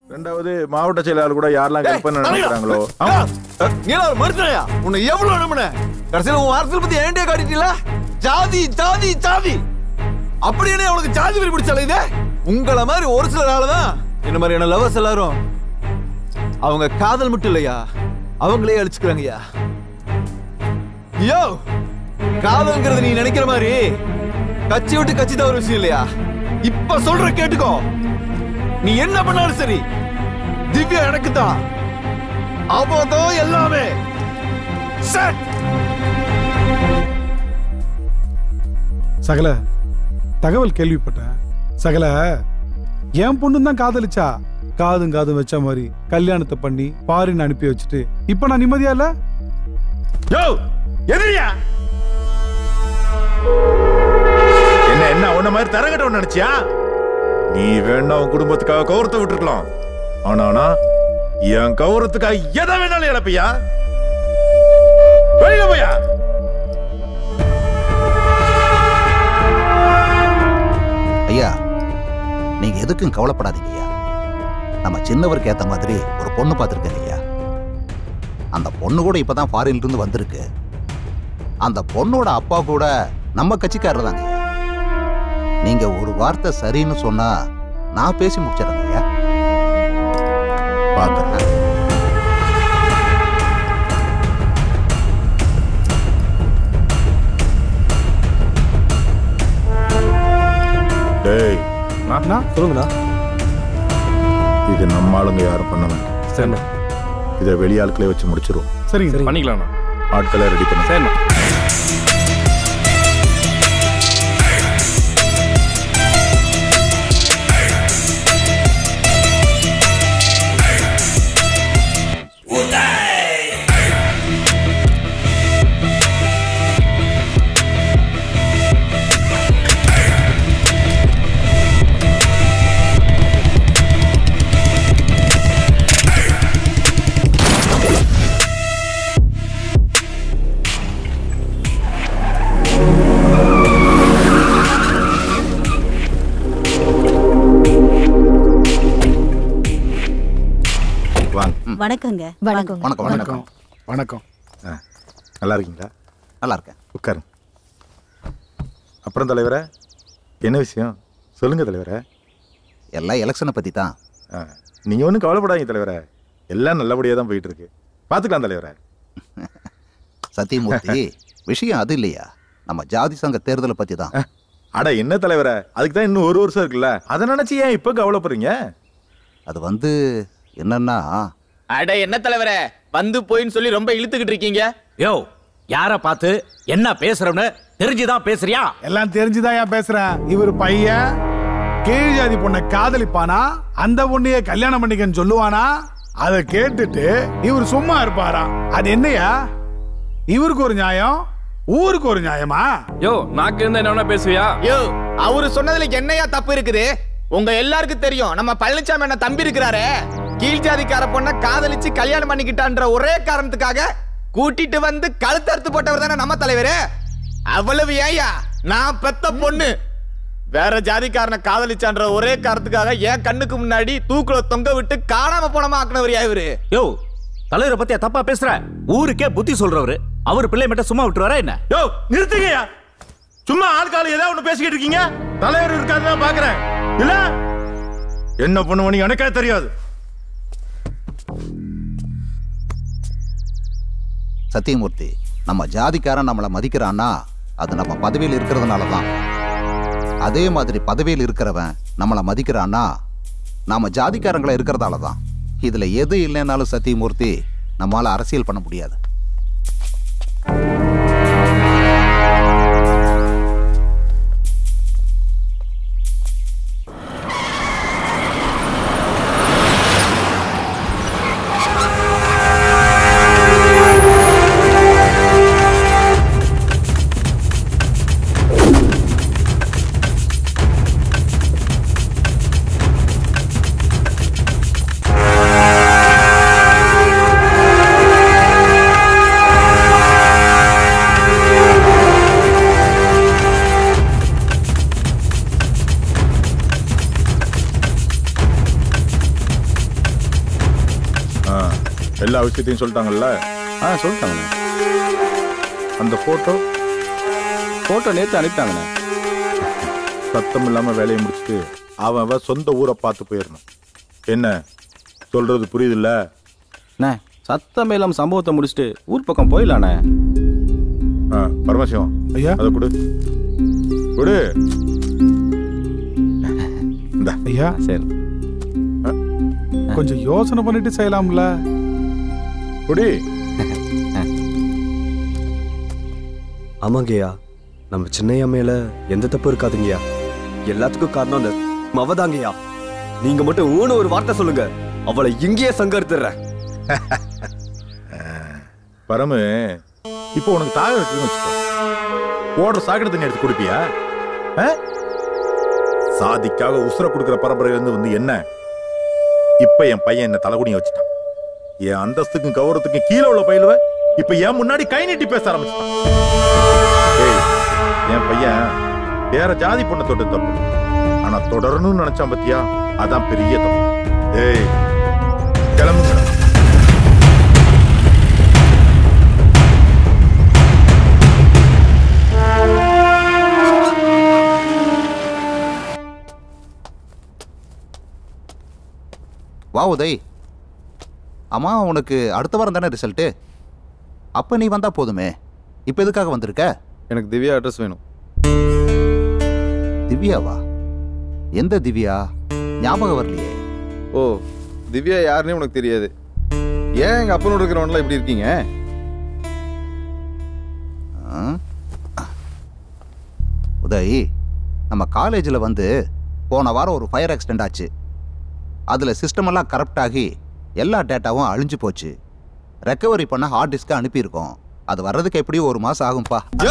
ரெண்டாவது மாவட்ட செயலாளர் கூட யாரெல்லாம் ஹெல்ப் பண்ண நினைக்கிறாங்களோ நீல மறுத்துறையா உன்னை எவ்வளவு நம்பின கடைசியில உன் அரசியல் பத்தி ஏன்டே காட்டிட்டீல ஜாதி ஜாதி ஜாதி அப்படி என்ன உனக்கு ஜாதி வெறி பிடிச்சால இது உங்கள மாதிரி ஒரு சிலரால தான் என்ன மாதிரியான லவர்ஸ் எல்லாரும் அவங்க காதல் மட்டும் இல்லையா அவங்களே அழிச்சுக்கிறாங்கய்யா யோ காதல்ங்கிறது நீ நினைக்கிற மாதிரி கட்சி விட்டு கட்சி தவிர விஷயம் இல்லையா இப்ப சொல்ற கேட்டுக்கோ நீ என்ன பண்ணாலும் சரி திவ்யா எனக்கு தான் அவதான் எல்லாமே செட் சகல தகவல் கேள்விப்பட்டேன் சகல என் பொண்ணு தான் காதலிச்சா காதும் காதும் வச்ச மாதிரி கல்யாணத்தை பண்ணி பாரின்னு அனுப்பி வச்சுட்டு இப்ப நான் நிம்மதியா இல்ல யோ எதிரியா என்ன என்ன உன்ன மாதிரி தரகட்டும் நினைச்சியா நீ வேணா உன் குடும்பத்துக்காக கௌரவத்தை விட்டுருக்கலாம் ஆனா ஆனா என் கௌரவத்துக்காக எதை வேணாலும் இழப்பியா வெளியில போயா ஐயா நீங்க எதுக்கும் கவலைப்படாதீங்க ஐயா நம்ம சின்னவருக்கு ஏத்த மாதிரி ஒரு பொண்ணு பார்த்துருக்கேன் ஐயா அந்த பொண்ணு கூட இப்பதான் ஃபாரின்ல இருந்து வந்திருக்கு அந்த பொண்ணோட அப்பா கூட நம்ம கட்சிக்காரர் தாங்க ஐயா நீங்க ஒரு வார்த்தை சரின்னு சொன்னா நான் பேசி முடிச்சிடறேங்க ஐயா பாக்குறேன் டேய் சொல்லுங்கண்ணா இது நம்ம ஆளுங்க யாரும் பண்ண வேண்டாம் சரிண்ணா இதை வெளியாட்களே வச்சு முடிச்சிருவோம் சரிங்க பண்ணிக்கலாம்ண்ணா ஆட்களை ரெடி பண்ண சரிண்ணா வாங்க வணக்கங்க வணக்கம் வணக்கம் வணக்கம் வணக்கம் ஆ, நல்லா இருக்கீங்களா நல்லா இருக்கேன் உட்காருங்க அப்புறம் தலைவரே என்ன விஷயம் சொல்லுங்க தலைவரே எல்லாம் எலெக்ஷனை பத்தி தான் ஆ, நீங்க ஒன்றும் கவலைப்படாதீங்க தலைவரே எல்லாம் நல்லபடியாக தான் போயிட்டு இருக்கு பார்த்துக்கலாம் தலைவரே சத்தியமூர்த்தி விஷயம் அது இல்லையா நம்ம ஜாதி சங்க தேர்தலை பத்தி தான் அட என்ன தலைவரே அதுக்கு தான் இன்னும் ஒரு வருஷம் இருக்குல்ல அதை நினைச்சு ஏன் இப்போ கவலைப்படுறீங்க அது வந்து என்னன்னா அட என்ன தலைவரே வந்து போயின்னு சொல்லி ரொம்ப இழுத்துக்கிட்டு இருக்கீங்க யோ யார பார்த்து என்ன பேசுறவனு தெரிஞ்சுதான் பேசுறியா எல்லாம் தெரிஞ்சுதான் ஏன் பேசுறேன் இவர் பையன் கீழ் ஜாதி பொண்ணை காதலிப்பானா அந்த பொண்ணையே கல்யாணம் பண்ணிக்கன்னு சொல்லுவானா அதை கேட்டுட்டு இவர் சும்மா இருப்பாராம் அது என்னையா இவருக்கு ஒரு நியாயம் ஊருக்கு ஒரு நியாயமா யோ நாக்கு இருந்தா என்ன வேணா பேசுவியா யோ அவரு சொன்னதுல என்னையா தப்பு இருக்குது உங்க எல்லாருக்கும் தெரியும் நம்ம பழனிசாமி என்ன தம்பி இருக்கிறாரே கீழ் ஜாதிக்கார பொண்ண காதலிச்சு கல்யாணம் பண்ணிக்கிட்டான்ற ஒரே காரணத்துக்காக கூட்டிட்டு வந்து கழுத்தறுத்து போட்டவர் தானே நம்ம தலைவரு அவ்வளவு ஏயா நான் பெத்த பொண்ணு வேற ஜாதிக்காரனை காதலிச்சான்ற ஒரே காரணத்துக்காக என் கண்ணுக்கு முன்னாடி தூக்குல தொங்க விட்டு காணாம போனமா ஆக்குனவர் இவரு யோ தலைவரை பத்தியா தப்பா பேசுற ஊருக்கே புத்தி சொல்றவரு அவர் பிள்ளை மட்டும் சும்மா விட்டுருவாரா என்ன யோ நிறுத்துங்கய்யா சும்மா ஆள்கால ஏதாவது ஒன்று பேசிக்கிட்டு இருக்கீங்க தலைவர் இருக்காருன்னு நான் பார்க்குறேன் இல்ல என்ன பண்ணுவோன்னு எனக்கே தெரியாது சத்தியமூர்த்தி நம்ம ஜாதிக்காரன் நம்மளை மதிக்கிறான்னா அது நம்ம பதவியில் இருக்கிறதுனால தான் அதே மாதிரி பதவியில் இருக்கிறவன் நம்மளை மதிக்கிறான்னா நாம ஜாதிக்காரங்களா இருக்கிறதால தான் இதுல எது இல்லைன்னாலும் சத்தியமூர்த்தி நம்மால அரசியல் பண்ண முடியாது ஆ எல்லா விஷயத்தையும் சொல்லிட்டாங்கல்ல ஆ சொல்லிட்டாங்கண்ணே அந்த போட்டோ ஃபோட்டோ நேற்று அனுப்பிட்டாங்கண்ணே சத்தம் இல்லாம வேலையை முடிச்சுட்டு அவன் அவன் சொந்த ஊரை பார்த்து போயிடணும் என்ன சொல்றது புரியுதுல்ல அண்ணே சத்தமே இல்லாமல் சம்பவத்தை முடிச்சுட்டு ஊர் பக்கம் போயிடலாண்ணே ஆ, பரமசிவம் ஐயா அதை கொடு கொடு இந்த ஐயா சரி கொஞ்சம் யோசனை பண்ணிட்டு செய்யலாம்ல கொடி ஆமாங்கய்யா நம்ம சின்னையா மேல எந்த தப்பு இருக்காதுங்கய்யா எல்லாத்துக்கும் காரணம் அந்த மவதாங்கய்யா நீங்க மட்டும் ஊன ஒரு வார்த்தை சொல்லுங்க அவளை இங்கேயே சங்கர்த்துறேன் பரமு இப்போ உனக்கு தாகம் இருக்குன்னு வச்சுக்கோ ஓடுற சாக்கடை தண்ணி எடுத்து குடிப்பியா ஆ? சாதிக்காக உசுர கொடுக்கிற பரம்பரையிலிருந்து வந்து என்ன இப்ப என் பையன் என்ன தலைகுனிய வச்சுட்டான் என் அந்தஸ்துக்கும் கௌரவத்துக்கும் கீழே உள்ள பயிலுவ இப்ப என் முன்னாடி கை நீட்டி பேச ஆரம்பிச்சிட்டான் ஏய், என் பையன் வேற ஜாதி பொண்ணை தொட்டு தப்பு ஆனா தொடரணும்னு நினைச்சான் பத்தியா அதான் பெரிய தப்பு ஏய் கிளம்புங்க வா உதய் அம்மா உனக்கு அடுத்த வாரம் தானே ரிசல்ட்டு அப்போ நீ வந்தா போதுமே இப்போ எதுக்காக வந்திருக்க எனக்கு திவ்யா அட்ரஸ் வேணும் திவ்யாவா எந்த திவ்யா ஞாபகம் வரலையே ஓ திவ்யா யாருன்னே உனக்கு தெரியாது ஏன் எங்க அப்பனோட இருக்கிறவன்லாம் இப்படி இருக்கீங்க ஆ? உதய் நம்ம காலேஜில் வந்து போன வாரம் ஒரு ஃபயர் ஆக்சிடென்ட் ஆச்சு அதில் சிஸ்டமெல்லாம் கரப்ட் ஆகி எல்லா டேட்டாவும் அழிஞ்சு போச்சு ரெக்கவரி பண்ண ஹார்ட் டிஸ்க்கை அனுப்பியிருக்கோம் அது வர்றதுக்கு எப்படியும் ஒரு மாதம் ஆகும்பா யோ!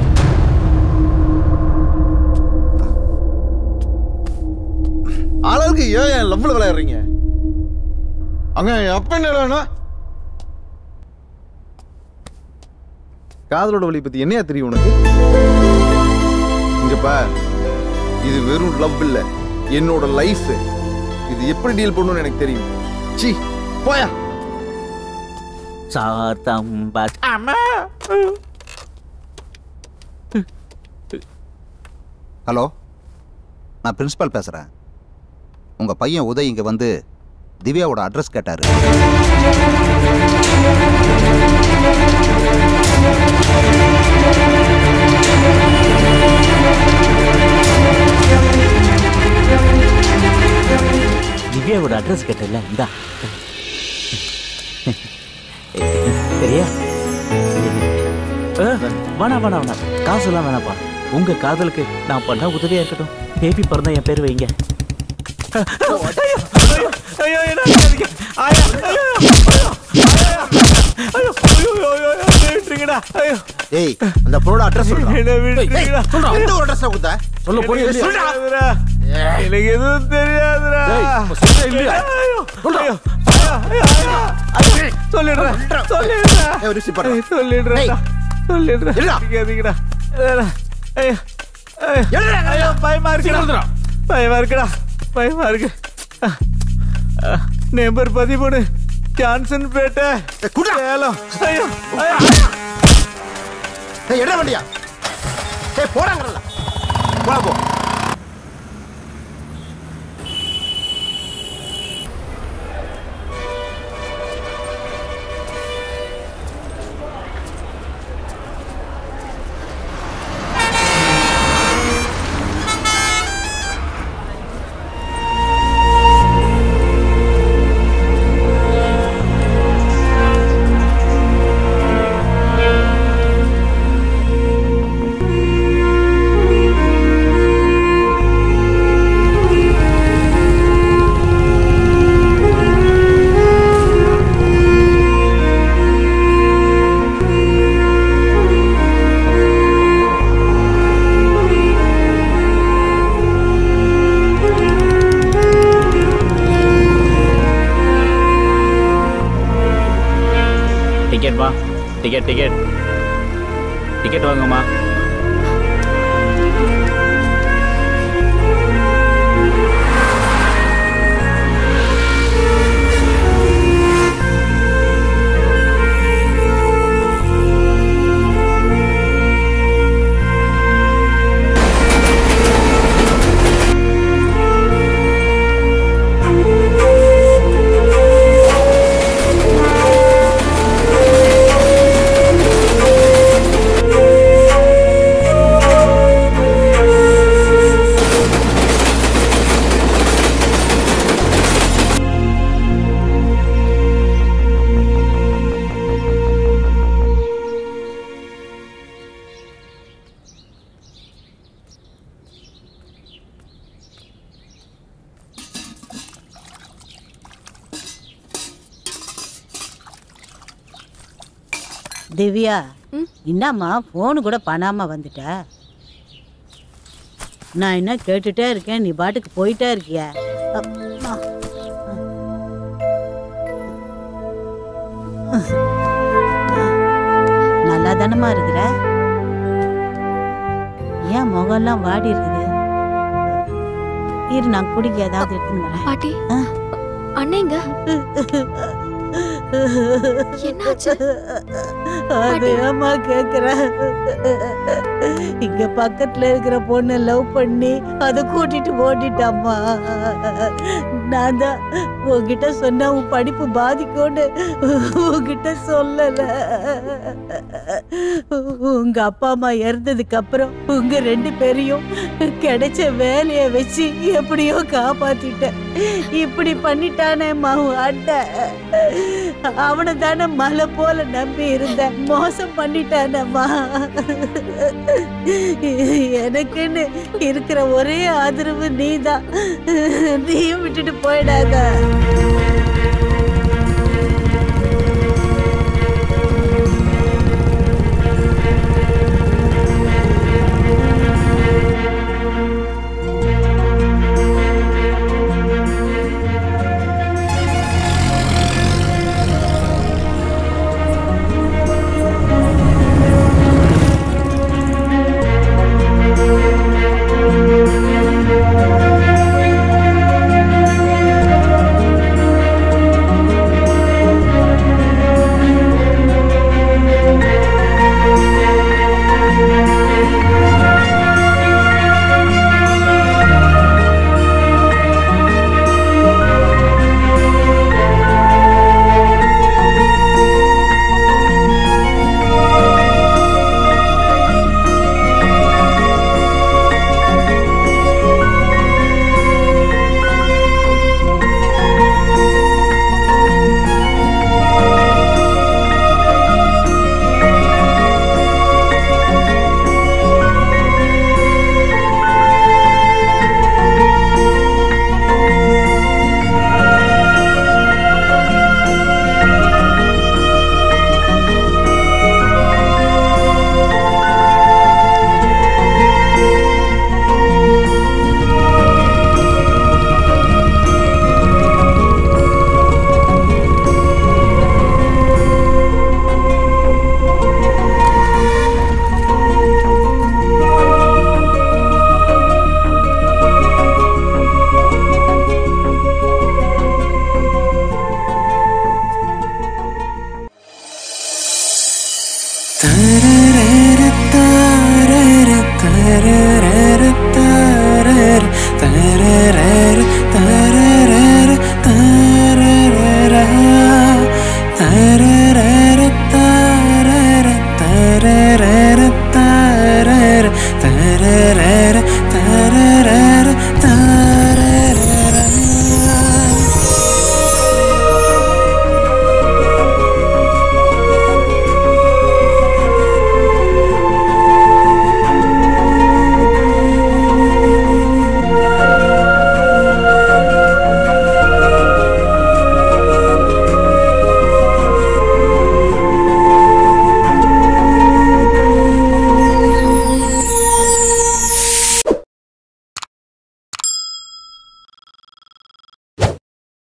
ஆளாளுக்கு ஏன் என் லவ்ல விளையாடுறீங்க அங்க என் அப்பா என்ன காதலோட வழி பத்தி என்னையா தெரியும் உனக்கு இங்க பார் இது வெறும் லவ் இல்ல என்னோட லைஃப் இது எப்படி டீல் பண்ணணும்னு எனக்கு தெரியும் சி போயா சாத்தம் பாத் அம்மா ஹலோ நான் பிரின்சிபால் பேசுகிறேன் உங்கள் பையன் உதய் இங்கே வந்து திவ்யாவோட அட்ரஸ் கேட்டார் திவ்யாவோட அட்ரஸ் கேட்டல இந்தா சரியா ஆ, வேணாம் வேணாம் வேணாம் காசுலாம் வேணாப்பா உங்க காதலுக்கு நான் பண்ண உதவியா இருக்கட்டும் பேபி பிறந்தா என் பேர் வைங்க ஐயோ, ஐயோ, ஐயோ, என்ன அடிக்காதீங்க. ஆயா, ஐயோ, ஐயோ, ஐயோ, ஐயோ, ஐயோ, ஐயோ, ஐயோ, என்னை விட்டுருங்கடா. ஐயோ, ஏய் அந்த பொண்ணோட அட்ரஸ் என்னை விட்டுருங்கடா. எந்த ஒரு அட்ரஸ் கொடுத்த சொல்ல போய் தெரியாதுடா. எனக்கு எதுவும் தெரியாதுடா இல்லையா? ஐயோ, ஐயோ, ஐயோ, ஐயோ, ஐயோ, ஐயோ, சொல்லிடுறேன் சொல்லிடுறேன் ஏய், receipt பண்றேன். ஏய், சொல்லிடுறேன் ஏய். சொல்லிடுறேன் எழுடா. அடிக்காதீங்கடா. ஐயோ, ஐயோ, ஐயோ, பயமா இருக்குடா பயமா இருக்குடா பயமா இருக்கு நம்பர் பதிமூணு ஜான்சன் பேட்டை சேலம் ஐயோ ஐயோ ஏய் எட வண்டியா ஏய் போறாங்கறல போடா போ டிக்கெட் வா டிக்கெட் டிக்கெட் டிக்கெட் வாங்கம்மா திவ்யா என்னம்மா ஃபோனு கூட பண்ணாம வந்துட்ட நான் என்ன கேட்டுட்டே இருக்கேன் நீ பாட்டுக்கு போயிட்டே இருக்கிய அம்மா. நல்லா தானம்மா இருக்கிற ஏன் முகம்லாம் வாடி இருக்குது இரு நான் குடிக்க ஏதாவது எடுத்துன்னு வரேன் பாட்டி அண்ணேங்க என்னாச்சு அது ஏம்மா கேக்குற இங்க பக்கத்துல இருக்கிற பொண்ணை லவ் பண்ணி அதை கூட்டிட்டு ஓடிட்டாம்மா நான் தான் உன்கிட்ட சொன்னா உன் படிப்பு பாதிக்கும்னு உன்கிட்ட சொல்லல உங்க அப்பா அம்மா இறந்ததுக்கு அப்புறம் உங்க ரெண்டு பேரையும் கிடைச்ச வேலைய வச்சு எப்படியோ காப்பாத்திட்டேன் இப்படி பண்ணிட்டானேம்மா உன் அட்டை அவனை தானே மலை போல நம்பி இருந்தேன் மோசம் பண்ணிட்டானம்மா எனக்குன்னு இருக்கிற ஒரே ஆதரவு நீதான் நீயும் விட்டுட்டு போயிடாத தரரர தரரர தரரர தரரர